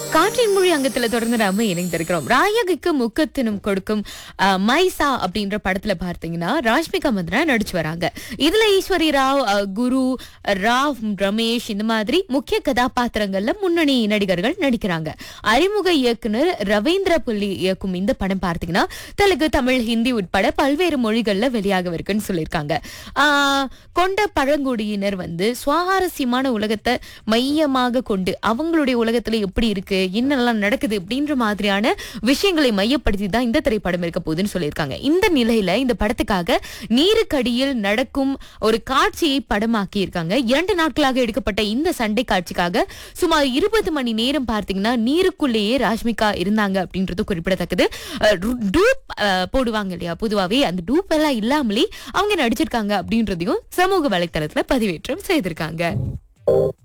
காற்றின் மொழி அங்கத்துல தொடர்ந்து நாம இணைந்திருக்கிறோம் ராயகிக்கு முக்கத்தினும் கொடுக்கும் அஹ், மைசா அப்படின்ற படத்துல பார்த்தீங்கன்னா ராஷ்மிகா மந்தனா நடிச்சு வராங்க இதுல ஈஸ்வரி ராவ் அஹ், குரு ராவ் ரமேஷ் இந்த மாதிரி முக்கிய கதாபாத்திரங்கள்ல முன்னணி நடிகர்கள் நடிக்கிறாங்க அறிமுக இயக்குனர் ரவீந்திர புள்ளி இயக்கும் இந்த படம் பார்த்தீங்கன்னா தெலுங்கு தமிழ் ஹிந்தி உட்பட பல்வேறு மொழிகள்ல வெளியாகவிருக்குன்னு சொல்லியிருக்காங்க ஆஹ், கொண்ட பழங்குடியினர் வந்து சுவாரஸ்யமான உலகத்தை மையமாக கொண்டு அவங்களுடைய உலகத்துல எப்படி இருக்கு என்னெல்லாம் நடக்குது அப்படின்ற மாதிரியான விஷயங்களை மையப்படுத்தி தான் இந்த திரைப்படம் இருக்க போகுதுன்னு சொல்லியிருக்காங்க இந்த நிலையில இந்த படத்துக்காக நீருக்கடியில் நடக்கும் ஒரு காட்சியை படமாக்கி இருக்காங்க இரண்டு நாட்களாக எடுக்கப்பட்ட இந்த சண்டை காட்சிக்காக சுமார் இருபது மணி நேரம் பார்த்தீங்கன்னா நீருக்குள்ளேயே ராஷ்மிகா இருந்தாங்க அப்படின்றது குறிப்பிடத்தக்கது அஹ் ரு- டூப் அஹ், போடுவாங்க இல்லையா பொதுவாவே அந்த டூப் எல்லாம் இல்லாமலே அவங்க நடிச்சிருக்காங்க அப்படின்றதையும் சமூக வலைத்தளத்துல பதிவேற்றம் செய்திருக்காங்க